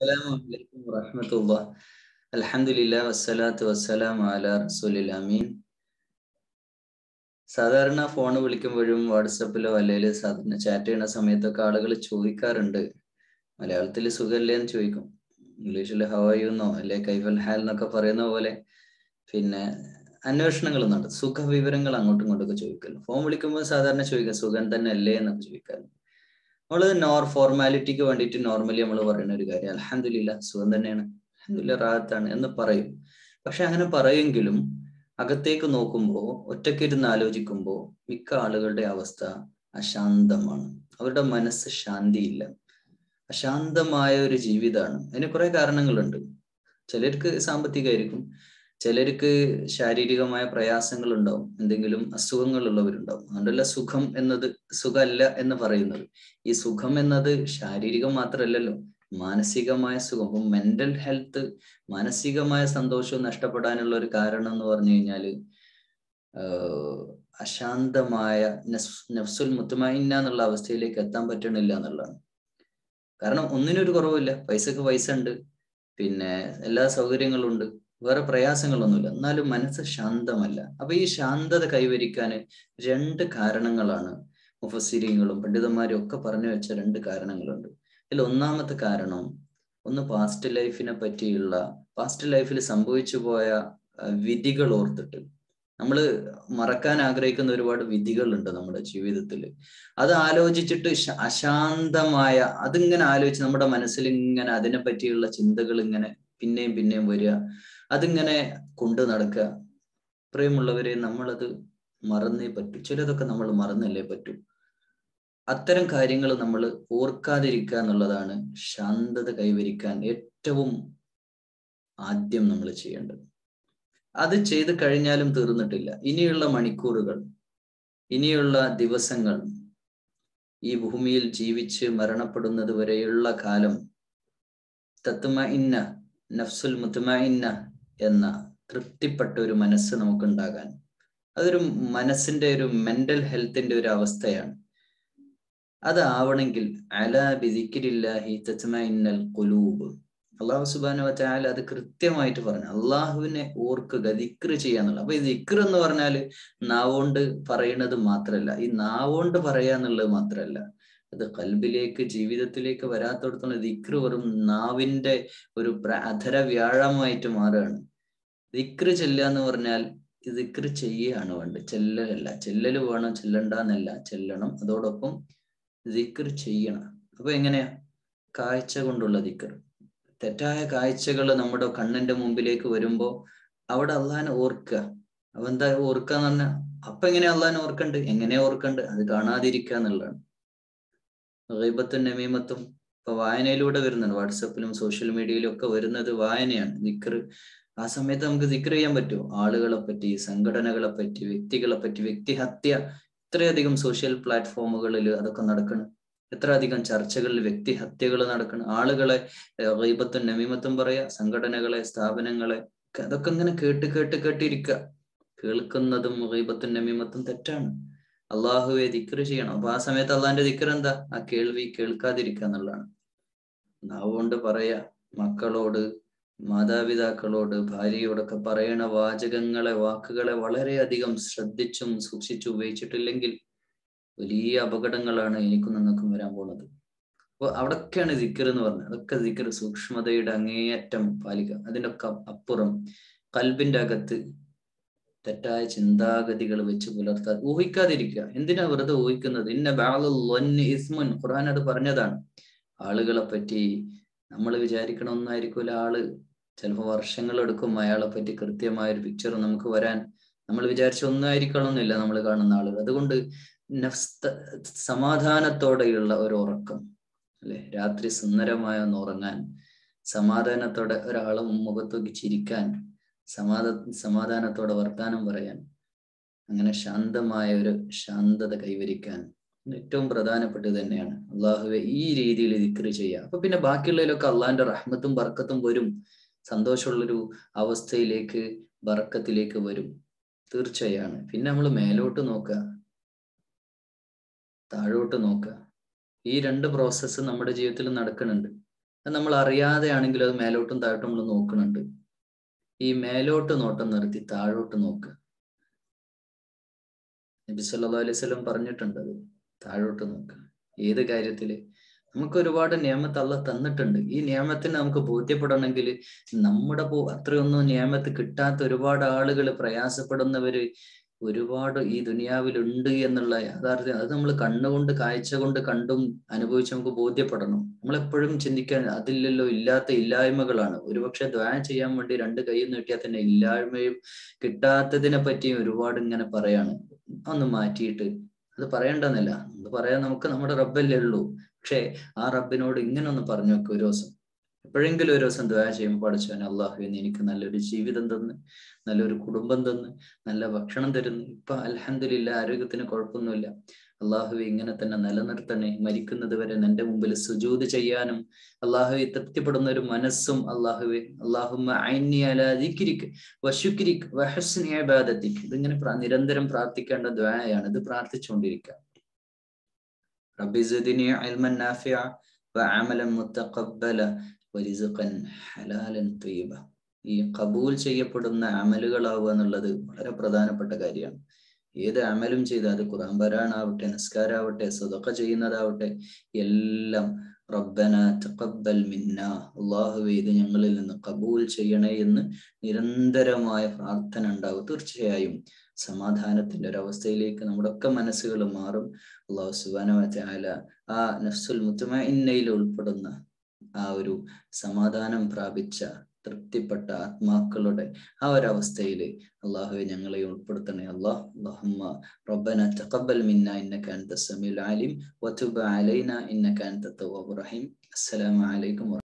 السلام عليكم ورحمة الله الحمد لله والصلاة والسلام على رسول الأمين സാധാരണ ഫോൺ വിളിക്കുമ്പോഴും വാട്സപ്പിലോ അല്ലെങ്കിൽ സാധാരണ ചാറ്റ് ചെയ്യുന്ന സമയത്തൊക്കെ ആളുകൾ ചോദിക്കാറുണ്ട് മലയാളത്തിൽ സുഖമല്ലേ എന്ന് ചോദിക്കും ഇംഗ്ലീഷിൽ ഹവായുന്നോ അല്ലെ കൈഫൽ ഹാൽ എന്നൊക്കെ പറയുന്ന പോലെ പിന്നെ അന്വേഷണങ്ങൾ നടത്തും സുഖവിവരങ്ങൾ അങ്ങോട്ടും ഇങ്ങോട്ടൊക്കെ ചോദിക്കല്ലോ ഫോൺ വിളിക്കുമ്പോൾ സാധാരണ ചോദിക്കാം സുഖം തന്നെ അല്ലേ എന്നൊക്കെ ചോദിക്കാറുണ്ട് നമ്മള് നോർ ഫോർമാലിറ്റിക്ക് വേണ്ടിയിട്ട് നോർമലി നമ്മൾ പറയുന്ന ഒരു കാര്യം അലഹമില്ല സുഖം തന്നെയാണ് അലഹമില്ല റാഹത്താണ് എന്ന് പറയും പക്ഷെ അങ്ങനെ പറയുമെങ്കിലും അകത്തേക്ക് നോക്കുമ്പോൾ ഒറ്റയ്ക്കിരുന്ന് ആലോചിക്കുമ്പോൾ മിക്ക ആളുകളുടെ അവസ്ഥ അശാന്തമാണ് അവരുടെ മനസ്സ് ശാന്തിയില്ല അശാന്തമായ ഒരു ജീവിതമാണ് അതിന് കുറെ കാരണങ്ങളുണ്ട് ചിലർക്ക് സാമ്പത്തികമായിരിക്കും ചിലർക്ക് ശാരീരികമായ പ്രയാസങ്ങൾ ഉണ്ടാവും എന്തെങ്കിലും അസുഖങ്ങൾ ഉള്ളവരുണ്ടാവും അതുകൊണ്ടല്ല സുഖം എന്നത് സുഖമല്ല എന്ന് പറയുന്നത് ഈ സുഖം എന്നത് ശാരീരികം മാത്രമല്ലല്ലോ മാനസികമായ സുഖം ഇപ്പം മെന്റൽ ഹെൽത്ത് മാനസികമായ സന്തോഷവും നഷ്ടപ്പെടാനുള്ള ഒരു കാരണം എന്ന് പറഞ്ഞു കഴിഞ്ഞാൽ അശാന്തമായ നഫ്സുൽ മുത്തുമൈന്ന എന്നുള്ള അവസ്ഥയിലേക്ക് എത്താൻ പറ്റണില്ല എന്നുള്ളതാണ് കാരണം ഒന്നിനൊരു കുറവില്ല പൈസക്ക് പൈസ ഉണ്ട് പിന്നെ എല്ലാ സൗകര്യങ്ങളും ഉണ്ട് വേറെ പ്രയാസങ്ങളൊന്നുമില്ല എന്നാലും മനസ്സ് ശാന്തമല്ല അപ്പൊ ഈ ശാന്തത കൈവരിക്കാൻ രണ്ട് കാരണങ്ങളാണ് മുഫസിരിങ്ങളും പണ്ഡിതന്മാരും ഒക്കെ പറഞ്ഞു വെച്ച രണ്ട് കാരണങ്ങളുണ്ട് ഇതിൽ ഒന്നാമത്തെ കാരണം ഒന്ന് പാസ്റ്റ് ലൈഫിനെ പറ്റിയുള്ള പാസ്റ്റ് ലൈഫിൽ സംഭവിച്ചു പോയ വിധികൾ ഓർത്തിട്ട് നമ്മൾ മറക്കാൻ ആഗ്രഹിക്കുന്ന ഒരുപാട് വിധികളുണ്ട് നമ്മുടെ ജീവിതത്തിൽ അത് ആലോചിച്ചിട്ട് അശാന്തമായ അതിങ്ങനെ ആലോചിച്ച് നമ്മുടെ മനസ്സിൽ ഇങ്ങനെ അതിനെ പറ്റിയുള്ള ചിന്തകൾ ഇങ്ങനെ പിന്നെയും പിന്നെയും വരിക അതിങ്ങനെ കൊണ്ടു നടക്കുക പ്രിയമുള്ളവരെ നമ്മളത് മറന്നേ പറ്റൂ ചിലതൊക്കെ നമ്മൾ മറന്നല്ലേ പറ്റൂ അത്തരം കാര്യങ്ങൾ നമ്മൾ ഓർക്കാതിരിക്കുക എന്നുള്ളതാണ് ശാന്തത കൈവരിക്കാൻ ഏറ്റവും ആദ്യം നമ്മൾ ചെയ്യേണ്ടത് അത് ചെയ്ത് കഴിഞ്ഞാലും തീർന്നിട്ടില്ല ഇനിയുള്ള മണിക്കൂറുകൾ ഇനിയുള്ള ദിവസങ്ങൾ ഈ ഭൂമിയിൽ ജീവിച്ച് മരണപ്പെടുന്നത് വരെയുള്ള കാലം തത്മ ഇന്ന നഫ്സുൽ മുത്തുമഇന്ന എന്ന തൃപ്തിപ്പെട്ട ഒരു മനസ്സ് നമുക്കുണ്ടാകാൻ അതൊരു മനസ്സിന്റെ ഒരു മെന്റൽ ഹെൽത്തിന്റെ ഒരു അവസ്ഥയാണ് അതാവണമെങ്കിൽ അലാ ബിദിക്കിരില്ലാഹി തത്മഇന്നൽ ഖുലൂബ് അള്ളാഹു സുബാനു വച്ചാൽ അത് കൃത്യമായിട്ട് പറഞ്ഞു അള്ളാഹുവിനെ ഓർക്കുക ദിക്റ് ചെയ്യാന്നുള്ള അപ്പൊ ഈ ദിക്ർ എന്ന് പറഞ്ഞാൽ നാവോണ്ട് പറയുന്നത് മാത്രമല്ല ഈ നാവോണ്ട് പറയാ എന്നുള്ളത് മാത്രമല്ല അത് കൽബിലേക്ക് ജീവിതത്തിലേക്ക് വരാത്തടത്തോളം ദിക്ർ വെറും നാവിന്റെ ഒരു അധര വ്യാഴമായിട്ട് മാറുകയാണ് ദിക്ർ ചെല്ലുക എന്ന് പറഞ്ഞാൽ ദിക്ർ ചെയ്യാണ് വേണ്ടത് ചെല്ലലല്ല ചെല്ലല് വേണം ചെല്ലണ്ടെന്നല്ല ചെല്ലണം അതോടൊപ്പം ദിക്ർ ചെയ്യണം അപ്പൊ എങ്ങനെയാ കാഴ്ച കൊണ്ടുള്ള ദിക്ർ തെറ്റായ കാഴ്ചകൾ നമ്മുടെ കണ്ണിന്റെ മുമ്പിലേക്ക് വരുമ്പോ അവിടെ അള്ളഹാനെ ഓർക്കുക അപ്പൊ എന്താ ഓർക്കുക എന്ന് പറഞ്ഞാൽ അപ്പൊ എങ്ങനെയാ അള്ളഹാനെ ഓർക്കണ്ട് എങ്ങനെയാ ഓർക്കണ്ട് അത് കാണാതിരിക്കുക എന്നുള്ളതാണ് ഗൈബത്തും നമീമത്തും ഇപ്പൊ വായനയിലൂടെ വരുന്നുണ്ട് വാട്സപ്പിലും സോഷ്യൽ മീഡിയയിലും ഒക്കെ വരുന്നത് വായനയാണ് ദിക്ർ ആ സമയത്ത് നമുക്ക് ദിക്ർ ചെയ്യാൻ പറ്റുമോ ആളുകളെ പറ്റി സംഘടനകളെ പറ്റി വ്യക്തികളെ പറ്റി വ്യക്തിഹത്യ ഇത്രയധികം സോഷ്യൽ പ്ലാറ്റ്ഫോമുകളിൽ അതൊക്കെ നടക്കണം എത്ര അധികം ചർച്ചകളിൽ വ്യക്തിഹത്യകൾ നടക്കണം ആളുകളെ ഗൈബത്തും നമീമത്തും പറയാ സംഘടനകളെ സ്ഥാപനങ്ങളെ അതൊക്കെ ഇങ്ങനെ കേട്ട് കേട്ട് കേട്ടിരിക്കുക കേൾക്കുന്നതും ഗൈബത്തും നമീമത്തും തെറ്റാണ് അള്ളാഹുവെ ദിക്റ് ചെയ്യണം അപ്പൊ ആ സമയത്ത് അള്ളാഹിന്റെ ദിക്ർ എന്താ ആ കേൾവി കേൾക്കാതിരിക്കുക എന്നുള്ളതാണ് നാവുകൊണ്ട് പറയാ മക്കളോട് മാതാപിതാക്കളോട് ഭാര്യയോടൊക്കെ പറയണ വാചകങ്ങളെ വാക്കുകളെ വളരെയധികം ശ്രദ്ധിച്ചും സൂക്ഷിച്ചും ഉപയോഗിച്ചിട്ടില്ലെങ്കിൽ വലിയ അപകടങ്ങളാണ് എനിക്കും നിങ്ങൾക്കും വരാൻ പോണത് അപ്പൊ അവിടൊക്കെയാണ് ദിക്കർ എന്ന് പറഞ്ഞത് അതൊക്കെ ദിക്കർ സൂക്ഷ്മതയുടെ അങ്ങേയറ്റം പാലിക്കുക അതിൻ്റെ ഒക്കെ അപ്പുറം കൽബിന്റെ അകത്ത് തെറ്റായ ചിന്താഗതികൾ വെച്ച് പുലർത്താതെ ഊഹിക്കാതിരിക്കുക എന്തിനാ വെറുതെ ഊഹിക്കുന്നത് ഇന്ന ബാലുൻ ഇസ്മുൻ ഖുർആൻ അത് പറഞ്ഞതാണ് ആളുകളെ പറ്റി നമ്മൾ വിചാരിക്കണ ഒന്നായിരിക്കൂല ആള് ചിലപ്പോൾ വർഷങ്ങൾ എടുക്കും അയാളെ പറ്റി കൃത്യമായ ഒരു പിക്ചർ നമുക്ക് വരാൻ നമ്മൾ വിചാരിച്ച ഒന്നായിരിക്കണമെന്നില്ല നമ്മൾ കാണുന്ന ആളുകൾ അതുകൊണ്ട് സമാധാനത്തോടെയുള്ള ഒരു ഉറക്കം അല്ലെ രാത്രി സുന്ദരമായ ഒന്ന് ഉറങ്ങാൻ സമാധാനത്തോടെ ഒരാളെ മുഖത്തോക്കി ചിരിക്കാൻ സമാധാ സമാധാനത്തോടെ വർത്താനം പറയാൻ അങ്ങനെ ശാന്തമായ ഒരു ശാന്തത കൈവരിക്കാൻ ഏറ്റവും പ്രധാനപ്പെട്ടത് തന്നെയാണ് അള്ളാഹുവെ ഈ രീതിയിൽ ദിക്റ് ചെയ്യുക അപ്പൊ പിന്നെ ബാക്കിയുള്ളതിലൊക്കെ അള്ളാഹിന്റെ റഹ്മത്തും ബർക്കത്തും വരും സന്തോഷമുള്ളൊരു അവസ്ഥയിലേക്ക് ബർക്കത്തിലേക്ക് വരും തീർച്ചയാണ് പിന്നെ നമ്മൾ മേലോട്ട് നോക്കുക താഴോട്ട് നോക്കുക ഈ രണ്ട് പ്രോസസ്സ് നമ്മുടെ ജീവിതത്തിൽ നടക്കുന്നുണ്ട് അത് നമ്മൾ അറിയാതെ ആണെങ്കിലും അത് മേലോട്ടും താഴോട്ടും നമ്മൾ നോക്കുന്നുണ്ട് ഈ മേലോട്ട് നോട്ടം നിർത്തി താഴോട്ട് നോക്കുക നബി സല്ലല്ലാഹു അലൈഹി വസല്ലം പറഞ്ഞിട്ടുണ്ട് അത് താഴോട്ട് നോക്കുക ഏത് കാര്യത്തില് നമുക്ക് ഒരുപാട് നിയമത്ത് അല്ല തന്നിട്ടുണ്ട് ഈ നിയമത്തിന് നമുക്ക് ബോധ്യപ്പെടണമെങ്കിൽ നമ്മുടെ പോ അത്രയൊന്നും നിയമത്ത് കിട്ടാത്ത ഒരുപാട് ആളുകൾ പ്രയാസപ്പെടുന്നവര് ഒരുപാട് ഈ ദുനിയാവിലുണ്ട് എന്നുള്ള യാഥാർത്ഥ്യം അത് നമ്മൾ കണ്ണുകൊണ്ട് കാഴ്ച കൊണ്ട് കണ്ടും അനുഭവിച്ച് നമുക്ക് ബോധ്യപ്പെടണം നമ്മളെപ്പോഴും ചിന്തിക്കാൻ അതില്ലല്ലോ ഇല്ലാത്ത ഇല്ലായ്മകളാണ് ഒരുപക്ഷെ ദ്വാരം ചെയ്യാൻ വേണ്ടി രണ്ട് കൈ നീട്ടിയാൽ തന്നെ ഇല്ലായ്മയും കിട്ടാത്തതിനെ പറ്റിയും ഒരുപാട് ഇങ്ങനെ പറയാണ് ഒന്ന് മാറ്റിയിട്ട് അത് പറയണ്ടെന്നല്ല അത് പറയാൻ നമുക്ക് നമ്മുടെ റബ്ബല്ലേ ഉള്ളൂ പക്ഷേ ആ റബ്ബിനോട് ഇങ്ങനെ ഒന്ന് പറഞ്ഞു വെക്കുക ഒരു ദിവസം എപ്പോഴെങ്കിലും ഒരു ദിവസം ദ്വാ ചെയ്യുമ്പോൾ പഠിച്ചവൻ അള്ളാഹു എന്ന് എനിക്ക് നല്ലൊരു ജീവിതം തന്ന് നല്ലൊരു കുടുംബം തന്ന് നല്ല ഭക്ഷണം തരുന്നു ഇപ്പൊ അലഹദില്ല ആരോഗ്യത്തിന് കുഴപ്പമൊന്നുമില്ല അള്ളാഹു ഇങ്ങനെ തന്നെ നിലനിർത്തണേ മരിക്കുന്നത് വരെ നിന്റെ മുമ്പിൽ സുജൂത് ചെയ്യാനും അള്ളാഹുവെ തൃപ്തിപ്പെടുന്ന ഒരു മനസ്സും അള്ളാഹുവെ അള്ളാഹുക്ക് വശുക്കിരിക് വഹസ്നിബാദത്തിക്ക് ഇതിങ്ങനെ നിരന്തരം പ്രാർത്ഥിക്കേണ്ട ദ്വായാണ് ഇത് പ്രാർത്ഥിച്ചുകൊണ്ടിരിക്കുക റബ്ബി സിദ്നി ഇൽമൻ നാഫിഅ വഅമലൻ മുത്തഖബ്ബല വരിസുഖൻ ഹലാലൻ ത്വയ്യിബ ഈ കബൂൽ ചെയ്യപ്പെടുന്ന അമലുകളാവുക എന്നുള്ളത് വളരെ പ്രധാനപ്പെട്ട കാര്യമാണ് ഏത് അമലും ചെയ്ത് അത് ഖുർആൻ പാരായണാവട്ടെ നിസ്കാരാവട്ടെ സ്വതക്ക ചെയ്യുന്നതാവട്ടെ എല്ലാം റബ്ബന തഖബ്ബൽ മിന്ന അള്ളാഹുവെ ഇത് ഞങ്ങളിൽ നിന്ന് കബൂൽ ചെയ്യണേ എന്ന് നിരന്തരമായ പ്രാർത്ഥന ഉണ്ടാവും തീർച്ചയായും സമാധാനത്തിന്റെ ഒരു അവസ്ഥയിലേക്ക് നമ്മുടെ ഒക്കെ മനസ്സുകൾ മാറും അള്ളാഹു സുബാന ആ നഫ്സുൽ മുത്തമയിൽ ഉൾപ്പെടുന്ന ആ ഒരു സമാധാനം പ്രാപിച്ച തൃപ്തിപ്പെട്ട ആത്മാക്കളുടെ ആ ഒരവസ്ഥയിൽ അള്ളാഹുവെ ഞങ്ങളെ ഉൾപ്പെടുത്തണേ അള്ളാഹ് അള്ളാഹുമ്മ റബ്ബന തഖബ്ബൽ മിന്ന ഇന്നക അൻത സമീഉൽ അലീം വതുബ് അലൈന ഇന്നക അൻത തവ്വാബുർ റഹീം അസ്സലാമു അലൈക്കും